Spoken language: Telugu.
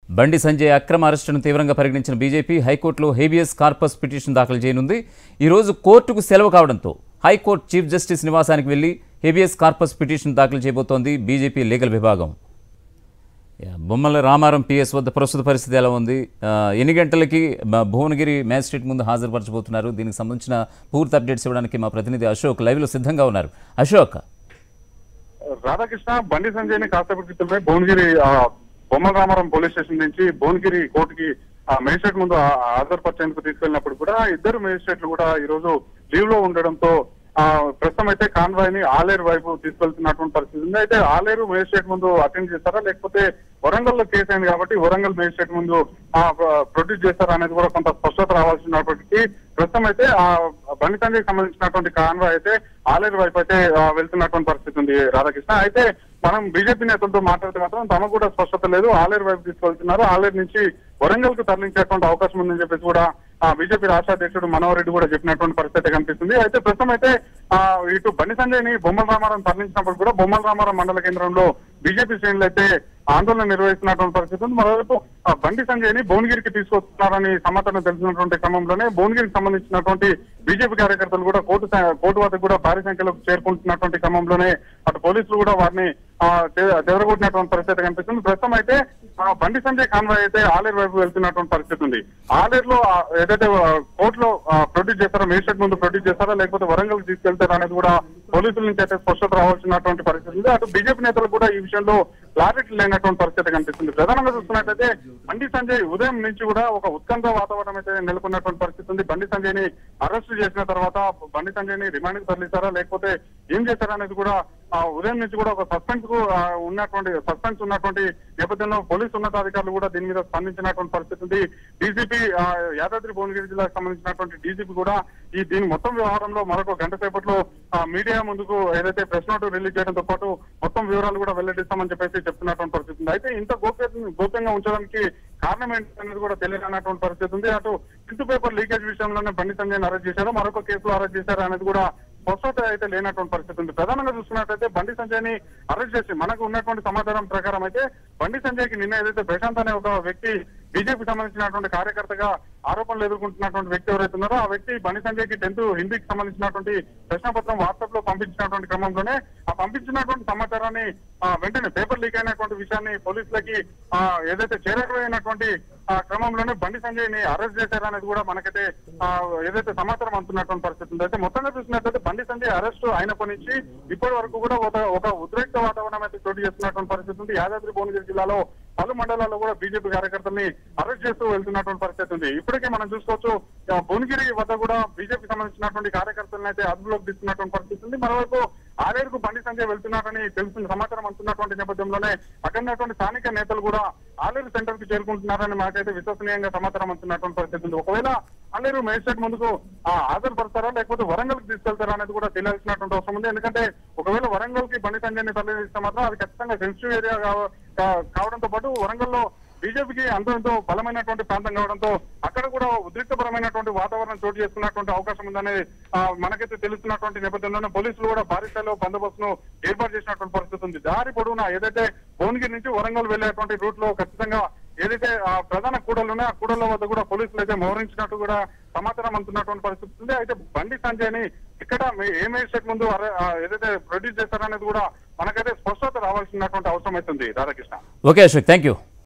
బండి సంజయ్ అక్రమ అరెస్టును తీవ్రంగా పరిగణించిన బీజేపీ హైకోర్టులో హేబియస్ కార్పస్ పిటిషన్ దాఖలు చేయనుంది ఈరోజు కోర్టుకు సెలవు కావడంతో హైకోర్టు చీఫ్ జస్టిస్ నివాసానికి వెళ్లి హేబియస్ కార్పస్ పిటిషన్ దాఖలు చేయబోతోంది బీజేపీ లీగల్ విభాగం యా, బొమ్మల రామారం పిఎస్ వద్ద ప్రస్తుత పరిస్థితి ఎలా ఉంది ఆ, ఎన్ని గంటలకి బ- భువనగిరి మ్యాజిస్ట్రేట్ ముందు హాజరుపరచబోతున్నారు దీనికి సంబంధించిన పూర్తి అప్డేట్స్ ఇవ్వడానికి మా ప్రతినిధి అశోక్ లైవ్లో సిద్ధంగా ఉన్నారు అశోక్ రాధాకృష్ణ బండి సంజయ్ ని కాసేపటి క్రితమే భువనగిరి ఆ, బొమ్మల రామారం పోలీస్ స్టేషన్ నుంచి భువనగిరి కోర్టుకి ఆ మేజిస్ట్రేట్ ముందు ఆ- హాజరుపరిచేందుకు తీసుకెళ్ళినప్పుడు కూడా ఇద్దరు మేజిస్ట్రేట్లు కూడా ఈ రోజు లీవ్ లో ఉండడంతో ఆ ప్రస్తుతం అయితే కాన్వాయ్ ని ఆలేరు వైపు తీసుకెళ్తున్నటువంటి పరిస్థితి ఉంది అయితే ఆలేరు మేజిస్ట్రేట్ ముందు అటెండ్ చేస్తారా లేకపోతే వరంగల్ లో కేసు అయింది కాబట్టి వరంగల్ మేజిస్ట్రేట్ ముందు ఆ ప్రొడ్యూస్ చేస్తారా అనేది కూడా కొంత స్పష్టత రావాల్సినప్పటికీ ప్రస్తుతం అయితే ఆ బండి సంజయ్ సంబంధించినటువంటి కాన్వాయ్ అయితే ఆలేరు వైపు అయితే ఆ, వెళ్తున్నటువంటి పరిస్థితి ఉంది రాధాకృష్ణ అయితే మనం బీజేపీ నేతలతో మాట్లాడితే మాత్రం తమకు కూడా స్పష్టత లేదు ఆలేరు వైపు తీసుకెళ్తున్నారు ఆలేరు నుంచి వరంగల్ కు తరలించేటువంటి అవకాశం ఉందని చెప్పేసి కూడా ఆ బీజేపీ రాష్ట్ర అధ్యక్షుడు మనోహర్ రెడ్డి కూడా చెప్పినటువంటి పరిస్థితి కనిపిస్తుంది అయితే ప్రస్తుతం అయితే ఆ ఇటు బండి సంజయ్ ని బొమ్మల రామారం తరలించినప్పుడు కూడా బొమ్మల రామారం మండల కేంద్రంలో బీజేపీ శ్రేణులు అయితే ఆందోళన నిర్వహిస్తున్నటువంటి పరిస్థితి ఉంది మరోవైపు ఆ బండి సంజయ్ ని భువనగిరికి తీసుకొస్తున్నారని సమాచారం తెలిసినటువంటి క్రమంలోనే భువనగిరికి సంబంధించినటువంటి బీజేపీ కార్యకర్తలు కూడా కోర్టు స- కోర్టు వద్దకు కూడా భారీ సంఖ్యలో చేరుకుంటున్నటువంటి క్రమంలోనే అటు పోలీసులు కూడా వారిని ఆ, చె- చెదరగొట్టినటువంటి పరిస్థితి కనిపిస్తుంది ప్రస్తుతం అయితే ఆ, బండి సంజయ్ కాన్వాయ్ అయితే ఆలేరు వైపు వెళ్తున్నటువంటి పరిస్థితి ఉంది ఆలేరులో ఆ, ఏదైతే ఆ, కోర్టులో ప్రొడ్యూస్ చేస్తారో మేజిస్ట్రేట్ ముందు ప్రొడ్యూస్ చేస్తారా లేకపోతే వరంగల్ తీసుకెళ్తారా అనేది కూడా పోలీసుల నుంచి అయితే స్పష్టత రావాల్సినటువంటి పరిస్థితి ఉంది అటు బీజేపీ నేతలు కూడా ఈ విషయంలో క్లారిటీ లేనటువంటి పరిస్థితి కనిపిస్తుంది ప్రధానంగా చూస్తున్నట్లయితే బండి సంజయ్ ఉదయం నుంచి కూడా ఒక ఉత్కంఠ వాతావరణం అయితే నెలకొన్నటువంటి పరిస్థితి ఉంది బండి సంజయ్ ని అరెస్ట్ చేసిన తర్వాత బండి సంజయ్ ని రిమాండ్ కి తరలిస్తారా లేకపోతే ఏం చేస్తారా అనేది కూడా ఆ ఉదయం నుంచి కూడా ఒక సస్పెన్స్ కు ఆ, ఉన్నటువంటి సస్పెన్స్ ఉన్నటువంటి నేపథ్యంలో పోలీసు ఉన్నతాధికారులు కూడా దీని మీద స్పందించినటువంటి పరిస్థితి ఉంది డీసీపీ యాదాద్రి భువనగిరి జిల్లాకు సంబంధించినటువంటి డీసీపీ కూడా ఈ దీని మొత్తం వ్యవహారంలో మరొక గంట సేపట్లో ఆ, మీడియా ముందుకు ఏదైతే ప్రెస్ నోట్ రిలీజ్ చేయడంతో పాటు మొత్తం వివరాలు కూడా వెల్లడిస్తామని చెప్పేసి చెప్తున్నటువంటి పరిస్థితి ఉంది అయితే ఇంత గోప్య గోప్యంగా ఉంచడానికి కారణం ఏంటనేది కూడా తెలియనటువంటి పరిస్థితి ఉంది అటు ఇంటు పేపర్ లీకేజ్ విషయంలోనే బండి సంజయ్ అరెస్ట్ చేశారు మరొక కేసులో అరెస్ట్ చేశారు అనేది కూడా స్పష్టత అయితే లేనటువంటి పరిస్థితి ఉంది ప్రధానంగా చూసుకున్నట్టయితే బండి సంజయ్ ని అరెస్ట్ చేసి మనకు ఉన్నటువంటి సమాచారం ప్రకారం అయితే బండి సంజయ్ కి నిన్న ఏదైతే ప్రశాంత్ అనే ఒక వ్యక్తి బీజేపీ సంబంధించినటువంటి కార్యకర్తగా ఆరోపణలు ఎదుర్కొంటున్నటువంటి వ్యక్తి ఎవరైతే ఉన్నారో ఆ వ్యక్తి బండి సంజయ్ కి టెన్త్ హిందీకి సంబంధించినటువంటి ప్రశ్నపత్రం వాట్సాప్ లో పంపించినటువంటి క్రమంలోనే ఆ పంపించినటువంటి సమాచారాన్ని ఆ, వెంటనే పేపర్ లీక్ అయినటువంటి విషయాన్ని పోలీసులకి ఆ, ఏదైతే చేరకపోయినటువంటి ఆ క్రమంలోనే బండి సంజయ్ ని అరెస్ట్ చేశారనేది కూడా మనకైతే ఆ, ఏదైతే సమాచారం అందుతున్నటువంటి పరిస్థితి ఉంది అయితే మొత్తంగా చూసినట్లయితే బండి సంజయ్ అరెస్ట్ అయినప్పటి నుంచి ఇప్పటి వరకు కూడా ఒక ఒక ఉద్రిక్త వాతావరణం అయితే చోటు చేస్తున్నటువంటి పరిస్థితి ఉంది యాదాద్రి భువనగిరి జిల్లాలో పలు మండలాల్లో కూడా బీజేపీ కార్యకర్తల్ని అరెస్ట్ చేస్తూ వెళ్తున్నటువంటి పరిస్థితి ఉంది ఇప్పటికే మనం చూసుకోవచ్చు ఆ, భువనగిరి వద్ద కూడా బీజేపీ సంబంధించినటువంటి కార్యకర్తలను అయితే అదుపులోకి తీసుకున్నటువంటి పరిస్థితి ఉంది మరోవైపు ఆరేరుకు బండి సంజయ్ వెళ్తున్నారని తెలుస్తున్న సమాచారం అందుతున్నటువంటి నేపథ్యంలోనే అక్కడ ఉన్నటువంటి స్థానిక నేతలు కూడా ఆలేరు సెంటర్ కి చేరుకుంటున్నారని మాకైతే విశ్వసనీయంగా సమాచారం అందుతున్నటువంటి పరిస్థితి ఉంది ఒకవేళ ఆలేరు మేజిస్ట్రేట్ ముందుకు ఆ, హాజరుపడతారా లేకపోతే వరంగల్ కి తీసుకెళ్తారా అనేది కూడా తెలియాల్సినటువంటి అవసరం ఉంది ఎందుకంటే ఒకవేళ వరంగల్ కి బండి సంజయ్ ని తరలిస్తే మాత్రం అది ఖచ్చితంగా సెన్సిటివ్ ఏరియా కావ- కా- కావడంతో పాటు వరంగల్ లో బీజేపీకి అంతో ఎంతో బలమైనటువంటి ప్రాంతం కావడంతో అక్కడ కూడా ఉద్రిక్తపరమైనటువంటి వాతావరణం చోటు చేసుకున్నటువంటి అవకాశం ఉందని ఆ, మనకైతే తెలుస్తున్నటువంటి నేపథ్యంలోనే పోలీసులు కూడా భారీ స్థాయిలో బందోబస్తును ఏర్పాటు చేసినటువంటి పరిస్థితి ఉంది దారి పొడవునా ఏదైతే భువనగిరి నుంచి వరంగల్ వెళ్లేటువంటి రూట్ లో ఖచ్చితంగా ఏదైతే ఆ ప్రధాన కూడలు ఉన్నాయో ఆ కూడల వద్ద కూడా పోలీసులు అయితే మోహరించినట్టు కూడా సమాచారం అందుతున్నటువంటి పరిస్థితి ఉంది అయితే బండి సంజయ్ ని ఇక్కడ మీ- ఏ మేజిస్ట్రేట్ ముందు అరె- ఆ, ఏదైతే ప్రొడ్యూస్ చేస్తారనేది కూడా మనకైతే స్పష్టత రావాల్సినటువంటి అవసరం అవుతుంది Radhakrishna okay Ashok thank you